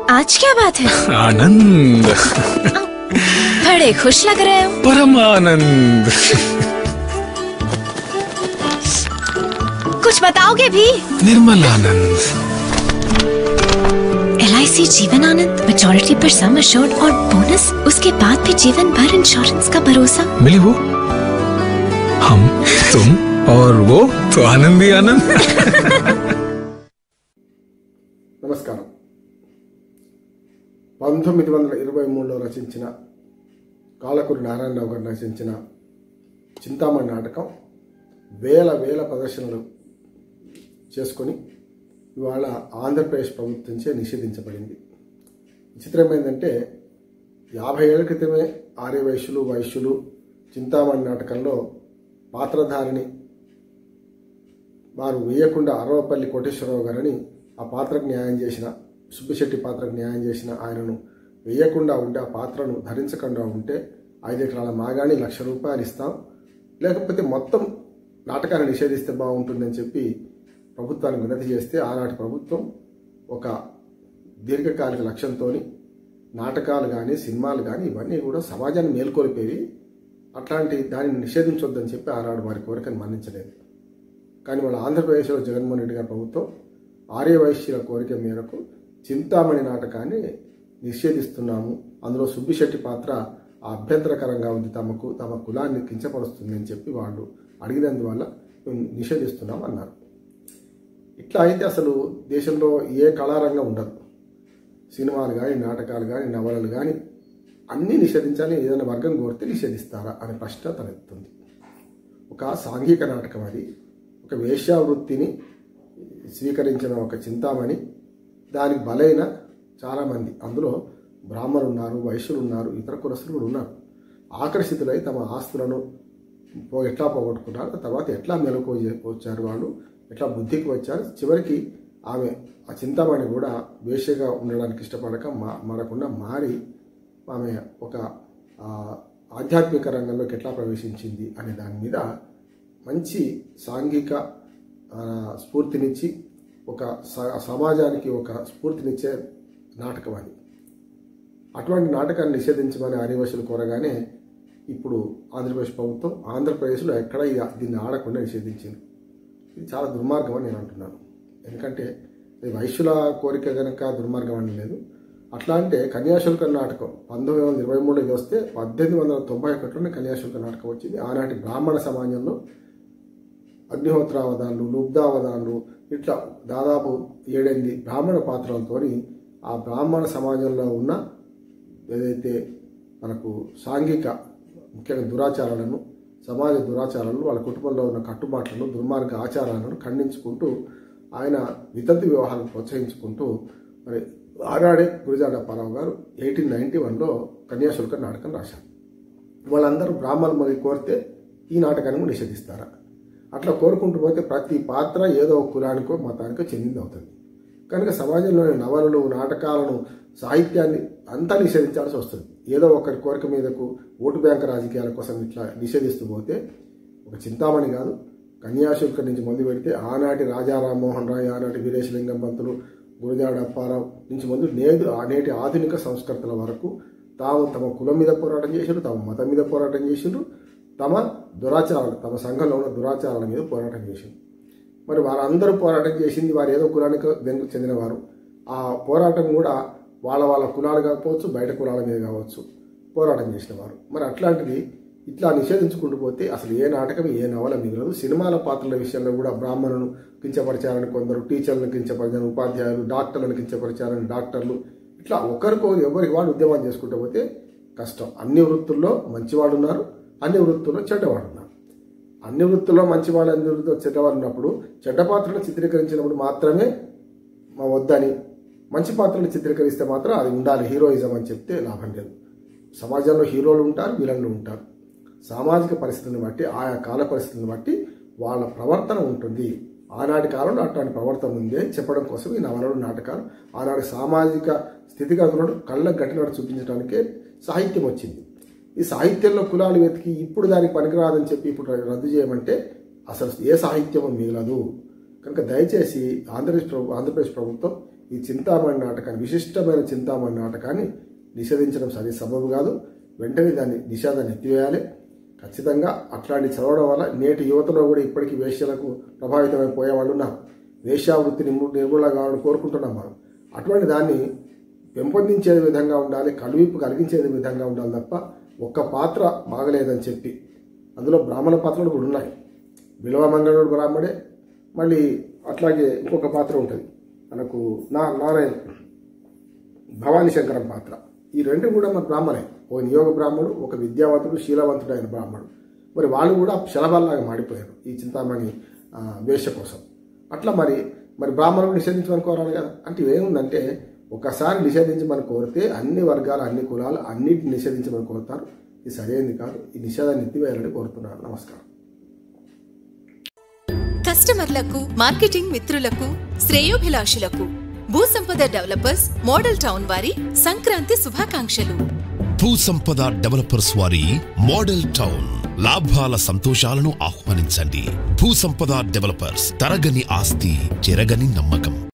आज क्या बात है आनंद बड़े खुश लग रहे हो परमानंद कुछ बताओगे भी निर्मल आनंद एल जीवन आनंद मेजोरिटी पर सम अश्योर्ड और बोनस उसके बाद भी जीवन भर इंश्योरेंस का भरोसा मिली वो हम तुम और वो तो आनंद ही आनंद నమస్కారం పంతొమ్మిది వందల ఇరవై మూడులో రచించిన కాలకూరి నారాయణరావు గారు రచించిన చింతామణి నాటకం వేల వేల ప్రదర్శనలు చేసుకొని ఇవాళ ఆంధ్రప్రదేశ్ ప్రభుత్వంచే నిషేధించబడింది విచిత్రం ఏంటంటే యాభై ఏళ్ల క్రితమే ఆర్య వైశ్యులు వైశ్యులు చింతామణి నాటకంలో పాత్రధారిని వారు వేయకుండా అరవపల్లి కోటేశ్వరరావు గారని ఆ పాత్రకు న్యాయం చేసిన సుబ్బిశెట్టి పాత్రకు న్యాయం చేసిన ఆయనను వేయకుండా ఉంటే ఆ పాత్రను ధరించకుండా ఉంటే ఐదు ఎకరాల మాగాని లక్ష రూపాయలు ఇస్తాం లేకపోతే మొత్తం నాటకాన్ని నిషేధిస్తే బాగుంటుందని చెప్పి ప్రభుత్వానికి వినతి చేస్తే ఆనాటి ప్రభుత్వం ఒక దీర్ఘకాలిక లక్ష్యంతో నాటకాలు కానీ సినిమాలు కానీ ఇవన్నీ కూడా సమాజాన్ని మేల్కొల్పేవి అట్లాంటి దానిని నిషేధించొద్దని చెప్పి ఆనాడు వారి కోరికను మన్నించలేదు కానీ మన ఆంధ్రప్రదేశ్లో జగన్మోహన్ రెడ్డి గారి ప్రభుత్వం ఆర్యవైశ్యుల కోరిక మేరకు చింతామణి నాటకాన్ని నిషేధిస్తున్నాము అందులో సుబ్బిశెట్టి పాత్ర అభ్యంతరకరంగా ఉంది తమకు తమ కులాన్ని కించపరుస్తుంది అని చెప్పి వాళ్ళు అడిగినందువల్ల మేము నిషేధిస్తున్నాం అన్నారు ఇట్లా అయితే అసలు దేశంలో ఏ కళారంగం ఉండదు సినిమాలు కానీ నాటకాలు కానీ నవలలు కానీ అన్నీ నిషేధించాలి ఏదైనా వర్గం కోరితే నిషేధిస్తారా అనే ప్రశ్న తలెత్తుంది ఒక సాంఘిక నాటకం అది ఒక వేశ్యావృత్తిని స్వీకరించిన ఒక చింతామణి దానికి బలైన చాలామంది అందులో బ్రాహ్మణులు ఉన్నారు వైశ్యులు ఉన్నారు ఇతర కులస్తులు కూడా ఉన్నారు ఆకర్షితులై తమ ఆస్తులను పో- ఎట్లా పోగొట్టుకున్నారు తర్వాత ఎట్లా మెలకు వచ్చారు వాళ్ళు ఎట్లా బుద్ధికి వచ్చారు చివరికి ఆమె ఆ చింతామణి కూడా వేశ్యగా ఉండడానికి ఇష్టపడక మా మారకుండా మారి ఆమె ఒక ఆ, ఆధ్యాత్మిక రంగంలోకి ఎట్లా ప్రవేశించింది అనే దాని మీద మంచి సాంఘిక ఆ, స్ఫూర్తినిచ్చి ఒక స- సమాజానికి ఒక స్ఫూర్తినిచ్చే నాటకం అది అటువంటి నాటకాన్ని నిషేధించమని ఆదివాసులు కోరగానే ఇప్పుడు ఆంధ్రప్రదేశ్ ప్రభుత్వం ఆంధ్రప్రదేశ్లో ఎక్కడ ఇది దీన్ని ఆడకుండా నిషేధించింది ఇది చాలా దుర్మార్గం అని నేను అంటున్నాను ఎందుకంటే ఇది వైశ్యుల కోరిక కనుక దుర్మార్గం అని లేదు అట్లా అంటే కన్యాశుల్క నాటకం పంతొమ్మిది వందల ఇరవై మూడు ఇది వస్తే పద్దెనిమిది వందల తొంభై ఒకటిలోనే కన్యాశుల్క నాటకం వచ్చింది ఆనాటి బ్రాహ్మణ సమాజంలో అగ్నిహోత్రావధానులు లుబ్ధావధానులు ఇట్లా దాదాపు ఏడెనిమిది బ్రాహ్మణ పాత్రలతోని ఆ బ్రాహ్మణ సమాజంలో ఉన్న ఏదైతే మనకు సాంఘిక ముఖ్యంగా దురాచారాలను సమాజ దురాచారాలను వాళ్ళ కుటుంబంలో ఉన్న కట్టుబాట్లను దుర్మార్గ ఆచారాలను ఖండించుకుంటూ ఆయన వితంతు వివాహాలను ప్రోత్సహించుకుంటూ మరి ఆనాడే గురిజాడ అప్పారావు గారు ఎయిటీన్ నైన్టీ వన్లో కన్యాశుల్క నాటకం రాశారు వాళ్ళందరూ బ్రాహ్మణులు మరి కోరితే ఈ నాటకాన్ని కూడా నిషేధిస్తారా అట్లా కోరుకుంటూ పోతే ప్రతి పాత్ర ఏదో ఒక కులానికో మతానికో చెందింది అవుతుంది కనుక సమాజంలోని నవలలు నాటకాలను సాహిత్యాన్ని అంతా నిషేధించాల్సి వస్తుంది ఏదో ఒకరి కోరిక మీదకు ఓటు బ్యాంక్ రాజకీయాల కోసం ఇట్లా నిషేధిస్తూ పోతే ఒక చింతామణి కాదు కన్యాశుల్క నుంచి మొదలు పెడితే ఆనాటి రాజా రామ్మోహన్ రాయ్ ఆనాటి వీరేశలింగం పంతులు గురజాడ అప్పారావు నుంచి ముందు నేడు నేటి ఆధునిక సంస్కృతుల వరకు తాము తమ కులం మీద పోరాటం చేశారు తమ మతం మీద పోరాటం చేశారు తమ దురాచారాలు తమ సంఘంలో ఉన్న దురాచారాల మీద పోరాటం చేశారు మరి వారందరూ పోరాటం చేసింది వారు ఏదో కులానికి వెనుక చెందినవారు ఆ పోరాటం కూడా వాళ్ళ వాళ్ళ కులాలు కాకపోవచ్చు బయట కులాల మీద కావచ్చు పోరాటం చేసినవారు మరి అట్లాంటిది ఇట్లా నిషేధించుకుంటూ పోతే అసలు ఏ నాటకం ఏ నవల మిగలదు సినిమాల పాత్రల విషయంలో కూడా బ్రాహ్మణులను కించపరిచారని కొందరు టీచర్లను కించపరిచారని ఉపాధ్యాయులు డాక్టర్లను కించపరిచారని డాక్టర్లు ఇట్లా ఒకరికో ఎవరికి వాళ్ళు ఉద్యమాలు చేసుకుంటూ పోతే కష్టం అన్ని వృత్తుల్లో మంచివాళ్ళు ఉన్నారు అన్ని వృత్తుల్లో చెడ్డవాళ్ళు ఉన్నారు అన్ని వృత్తుల్లో మంచి వాళ్ళు అన్ని వృత్తుల్లో చెడ్డవాళ్ళు ఉన్నప్పుడు చెడ్డ పాత్రను చిత్రీకరించినప్పుడు మాత్రమే మా వద్దని మంచి పాత్రను చిత్రీకరిస్తే మాత్రం అది ఉండాలి హీరోయిజం అని చెప్తే లాభం లేదు సమాజంలో హీరోలు ఉంటారు విలన్లు ఉంటారు సామాజిక పరిస్థితులను బట్టి ఆయా కాల పరిస్థితులను బట్టి వాళ్ళ ప్రవర్తన ఉంటుంది ఆనాటి కాలంలో అట్లాంటి ప్రవర్తన ఉంది అని చెప్పడం కోసం ఈ నవలలు నాటకాలు ఆనాటి సామాజిక స్థితిగతులను కళ్ళకు గట్టినట్టు చూపించడానికే సాహిత్యం వచ్చింది ఈ సాహిత్యంలో కులాలు వెతికి ఇప్పుడు దానికి పనికిరాదని చెప్పి ఇప్పుడు రద్దు చేయమంటే అసలు ఏ సాహిత్యము మిగలదు కనుక దయచేసి ఆంధ్రప్రదేశ్ ప్రభు ఆంధ్రప్రదేశ్ ప్రభుత్వం ఈ చింతామణి నాటకాన్ని విశిష్టమైన చింతామణి నాటకాన్ని నిషేధించడం సరి సబబు కాదు వెంటనే దాన్ని నిషేధాన్ని ఎత్తివేయాలి ఖచ్చితంగా అట్లాంటి చదవడం వల్ల నేటి యువతలో కూడా ఇప్పటికీ వేశ్యలకు ప్రభావితమైపోయే వాళ్ళు ఉన్నారు వేశ్యావృత్తి నిర్మూ- నిర్మూలన కావాలని కోరుకుంటున్నాం మనం అటువంటి దాన్ని పెంపొందించే విధంగా ఉండాలి కనువిప్పు కలిగించే విధంగా ఉండాలి తప్ప ఒక్క పాత్ర బాగలేదని చెప్పి అందులో బ్రాహ్మణ పాత్రలు కూడా ఉన్నాయి బిలవ మంగళుడు బ్రాహ్మడే మళ్ళీ అట్లాగే ఇంకొక పాత్ర ఉంటుంది మనకు నా నారాయణ భవానీ శంకరం పాత్ర ఈ రెండు కూడా మన బ్రాహ్మణే ఒక నియోగ బ్రాహ్మణుడు ఒక విద్యావంతుడు శీలవంతుడు అయిన బ్రాహ్మణుడు మరి వాళ్ళు కూడా శలభాల్లాగా మాడిపోయారు ఈ చింతామణి ఆ, వేష కోసం అట్లా మరి మరి బ్రాహ్మణుడు నిషేధించమని కోరాలి కదా అంటే ఏముందంటే ఒకసారి నిషేధించమని కోరితే అన్ని వర్గాలు అన్ని కులాలు అన్నిటిని నిషేధించమని కోరుతారు ఇది సరైనది కాదు ఈ నిషేధాన్ని ఎత్తివేయాలని కోరుతున్నాను నమస్కారం కస్టమర్లకు మార్కెటింగ్ మిత్రులకు శ్రేయోభిలాషులకు భూసంపద డెవలపర్స్ మోడల్ టౌన్ వారి సంక్రాంతి శుభాకాంక్షలు భూసంపద డెవలపర్స్ వారి మోడల్ టౌన్ లాభాల సంతోషాలను ఆహ్వానించండి భూసంపద డెవలపర్స్ తరగని ఆస్తి చెరగని నమ్మకం